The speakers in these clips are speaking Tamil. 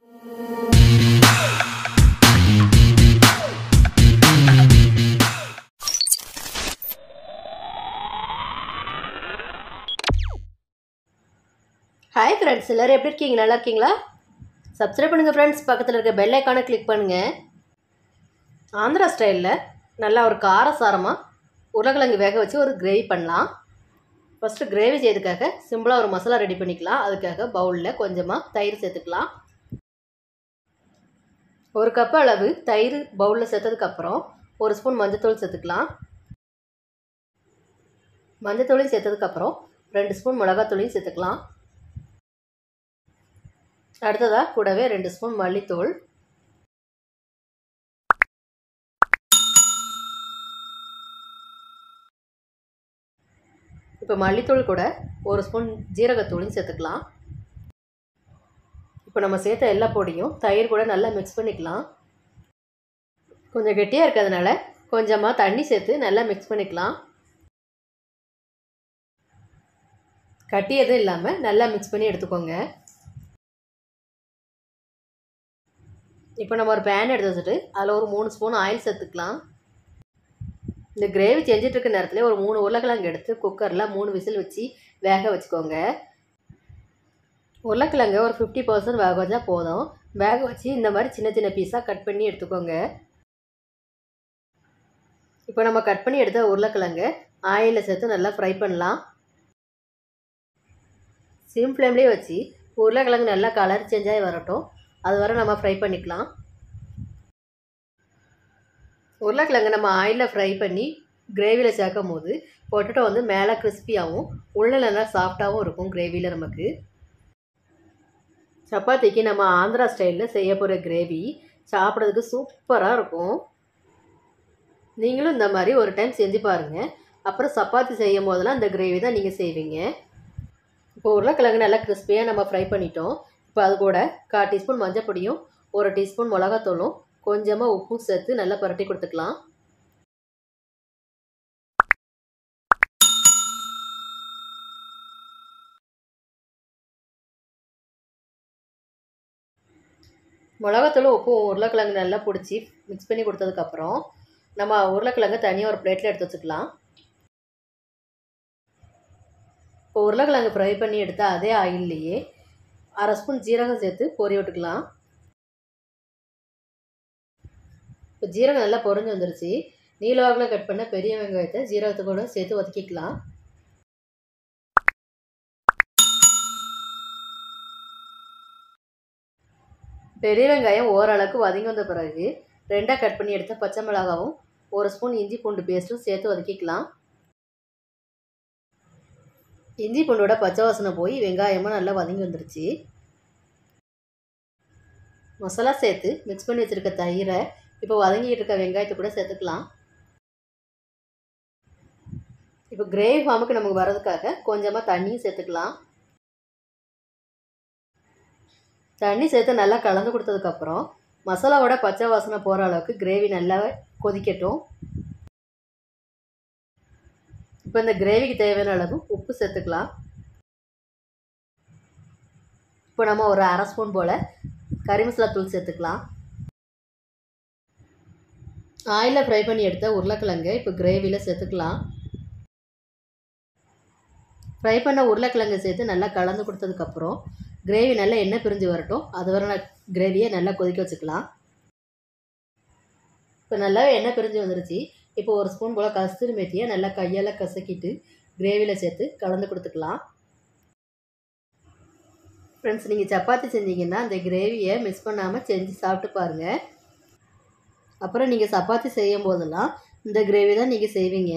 ஹாய் ஃப்ரெண்ட்ஸ் எல்லோரும் எப்படி இருக்கீங்க நல்லா இருக்கீங்களா சப்ஸ்கிரைப் பண்ணுங்கள் ஃப்ரெண்ட்ஸ் பக்கத்தில் இருக்க பெல் ஐக்கானை கிளிக் பண்ணுங்கள் ஆந்திரா ஸ்டைலில் நல்லா ஒரு காரசாரமாக உருளைக்கிழங்கு வேக வச்சு ஒரு கிரேவி பண்ணலாம் ஃபஸ்ட்டு கிரேவி செய்யறதுக்காக சிம்பிளாக ஒரு மசாலா ரெடி பண்ணிக்கலாம் அதுக்காக பவுலில் கொஞ்சமாக தயிர் சேர்த்துக்கலாம் ஒரு கப் அளவு தயிர் பவுலில் சேர்த்ததுக்கப்புறம் ஒரு ஸ்பூன் மஞ்சத்தூள் சேர்த்துக்கலாம் மஞ்சத்தூளையும் சேர்த்ததுக்கப்புறம் ரெண்டு ஸ்பூன் மிளகாத்தூளையும் சேர்த்துக்கலாம் அடுத்ததாக கூடவே ரெண்டு ஸ்பூன் மல்லித்தூள் இப்போ மல்லித்தூள் கூட ஒரு ஸ்பூன் ஜீரகத்தூளையும் சேர்த்துக்கலாம் இப்போ நம்ம சேர்த்த எல்லா பொடியும் தயிர் கூட நல்லா மிக்ஸ் பண்ணிக்கலாம் கொஞ்சம் கெட்டியாக இருக்கிறதுனால கொஞ்சமாக தண்ணி சேர்த்து நல்லா மிக்ஸ் பண்ணிக்கலாம் கட்டி எதுவும் இல்லாமல் நல்லா மிக்ஸ் பண்ணி எடுத்துக்கோங்க இப்போ நம்ம ஒரு பேன் எடுத்து வச்சுட்டு அதில் ஒரு மூணு ஸ்பூன் ஆயில் சேர்த்துக்கலாம் இந்த கிரேவி செஞ்சுட்டு இருக்க நேரத்தில் ஒரு மூணு உருளைக்கிழங்கு எடுத்து குக்கரில் மூணு விசில் வச்சு வேக வச்சுக்கோங்க உருளைக்கிழங்கு ஒரு ஃபிஃப்டி பர்சன்ட் வேக வச்சா போதும் வேக வச்சு இந்த மாதிரி சின்ன சின்ன பீஸாக கட் பண்ணி எடுத்துக்கோங்க இப்போ நம்ம கட் பண்ணி எடுத்த உருளைக்கிழங்கு ஆயிலில் சேர்த்து நல்லா ஃப்ரை பண்ணலாம் சிம் ஃப்ளேம்லேயே வச்சு உருளைக்கிழங்கு நல்லா கலர் சேஞ்ச் ஆகி வரட்டும் அது வரை நம்ம ஃப்ரை பண்ணிக்கலாம் உருளைக்கிழங்கு நம்ம ஆயிலில் ஃப்ரை பண்ணி கிரேவியில் சேர்க்கும் போது பொட்டேட்டோ வந்து மேலே கிறிஸ்பியாகவும் உள்ள நல்லா சாஃப்டாகவும் இருக்கும் கிரேவியில் நமக்கு சப்பாத்திக்கு நம்ம ஆந்திரா ஸ்டைலில் செய்ய போகிற கிரேவி சாப்பிட்றதுக்கு சூப்பராக இருக்கும் நீங்களும் இந்த மாதிரி ஒரு டைம் செஞ்சு பாருங்கள் அப்புறம் சப்பாத்தி செய்யும் போதெல்லாம் இந்த கிரேவி தான் நீங்கள் செய்வீங்க இப்போ உருளைக்கிழங்கு நல்லா கிறிஸ்பியாக நம்ம ஃப்ரை பண்ணிட்டோம் இப்போ அது கூட கால் டீஸ்பூன் மஞ்சள் பொடியும் ஒரு டீஸ்பூன் மிளகாத்தூளும் கொஞ்சமாக உப்பும் சேர்த்து நல்லா பரட்டி கொடுத்துக்கலாம் மிளகாத்தூளும் உப்பும் உருளைக்கிழங்கு நல்லா பிடிச்சி மிக்ஸ் பண்ணி கொடுத்ததுக்கப்புறம் நம்ம உருளைக்கிழங்கு தனியாக ஒரு பிளேட்டில் எடுத்து வச்சுக்கலாம் இப்போ உருளைக்கிழங்கு ஃப்ரை பண்ணி எடுத்த அதே ஆயில்லையே அரை ஸ்பூன் ஜீரகம் சேர்த்து பொரி விட்டுக்கலாம் இப்போ ஜீரகம் நல்லா பொரிஞ்சு வந்துருச்சு நீலவாக்கில் கட் பண்ண பெரிய வெங்காயத்தை ஜீரகத்தை கூட சேர்த்து ஒதுக்கிக்கலாம் பெரிய வெங்காயம் ஓரளவுக்கு வதங்கி வந்த பிறகு ரெண்டாக கட் பண்ணி எடுத்த பச்சை மிளகாவும் ஒரு ஸ்பூன் இஞ்சி பூண்டு பேஸ்ட்டும் சேர்த்து ஒதுக்கிக்கலாம் இஞ்சி பூண்டோட பச்சை வாசனை போய் வெங்காயமாக நல்லா வதங்கி வந்துருச்சு மசாலா சேர்த்து மிக்ஸ் பண்ணி வச்சுருக்க தயிரை இப்போ வதங்கிட்டு இருக்க வெங்காயத்தை கூட சேர்த்துக்கலாம் இப்போ கிரேவி ஃபார்முக்கு நமக்கு வர்றதுக்காக கொஞ்சமாக தண்ணியும் சேர்த்துக்கலாம் தண்ணி சேர்த்து நல்லா கலந்து கொடுத்ததுக்கப்புறம் மசாலாவோட பச்சை வாசனை போகிற அளவுக்கு கிரேவி நல்லா கொதிக்கட்டும் இப்போ இந்த கிரேவிக்கு தேவையான அளவு உப்பு சேர்த்துக்கலாம் இப்போ நம்ம ஒரு அரை ஸ்பூன் போல் கறி மசாலா தூள் சேர்த்துக்கலாம் ஆயிலில் ஃப்ரை பண்ணி எடுத்த உருளைக்கிழங்கு இப்போ கிரேவியில் சேர்த்துக்கலாம் ஃப்ரை பண்ண உருளைக்கிழங்கு சேர்த்து நல்லா கலந்து கொடுத்ததுக்கப்புறம் கிரேவி நல்லா எண்ணெய் பிரிஞ்சு வரட்டும் அது வரை நான் கிரேவியை நல்லா கொதிக்க வச்சுக்கலாம் இப்போ நல்லா எண்ணெய் பிரிஞ்சு வந்துருச்சு இப்போ ஒரு ஸ்பூன் போல் கஸ்தூரி மேத்தியை நல்லா கையால் கசக்கிட்டு கிரேவியில் சேர்த்து கலந்து கொடுத்துக்கலாம் ஃப்ரெண்ட்ஸ் நீங்கள் சப்பாத்தி செஞ்சீங்கன்னா அந்த கிரேவியை மிஸ் பண்ணாமல் செஞ்சு சாப்பிட்டு பாருங்கள் அப்புறம் நீங்கள் சப்பாத்தி செய்யும் போதெல்லாம் இந்த கிரேவி தான் நீங்கள் செய்வீங்க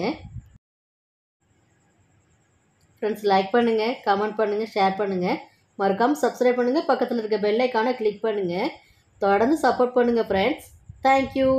ஃப்ரெண்ட்ஸ் லைக் பண்ணுங்கள் கமெண்ட் பண்ணுங்கள் ஷேர் பண்ணுங்கள் மறக்காமல் சப்ஸ்கிரைப் பண்ணுங்கள் பக்கத்தில் இருக்க பெல் ஐக்கானை கிளிக் பண்ணுங்கள் தொடர்ந்து சப்போர்ட் பண்ணுங்கள் ஃப்ரெண்ட்ஸ் தேங்க்யூ